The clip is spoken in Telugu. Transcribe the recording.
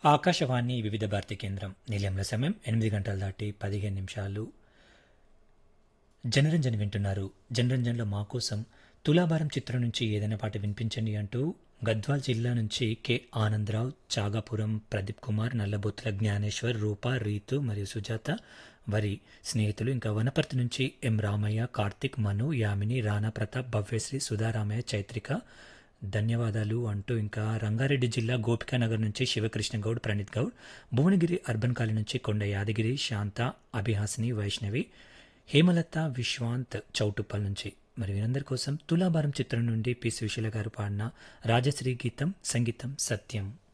ఆకాశవాణి వివిధ భారతి కేంద్రం నిలయంలో సమయం ఎనిమిది గంటల దాటి పదిహేను నిమిషాలు జనరంజన్ వింటున్నారు జనరంజన్లో మా కోసం తులాభారం చిత్రం నుంచి ఏదైనా పాట వినిపించండి అంటూ గద్వాల్ జిల్లా నుంచి కె ఆనందరావు చాగాపురం ప్రదీప్ కుమార్ నల్లబొత్తుల జ్ఞానేశ్వర్ రూప రీతు మరియు సుజాత వారి స్నేహితులు ఇంకా వనపర్తి నుంచి ఎం రామయ్య కార్తిక్ మను యామిని రాణా ప్రతాప్ భవ్యశ్రీ సుధారామయ్య చైత్రిక ధన్యవాదాలు అంటూ ఇంకా రంగారెడ్డి జిల్లా గోపికానగర్ నుంచి శివకృష్ణ గౌడ్ ప్రణీత్ గౌడ్ భువనగిరి అర్బన్ కాలనీ నుంచి కొండ యాదగిరి శాంత అభిహాసిని వైష్ణవి హేమలత విశ్వాంత్ చౌటుప్పల్ నుంచి మరి వీరందరి కోసం తులాభారం చిత్రం నుండి పి సుశీల గారు పాడిన రాజశ్రీ గీతం సంగీతం సత్యం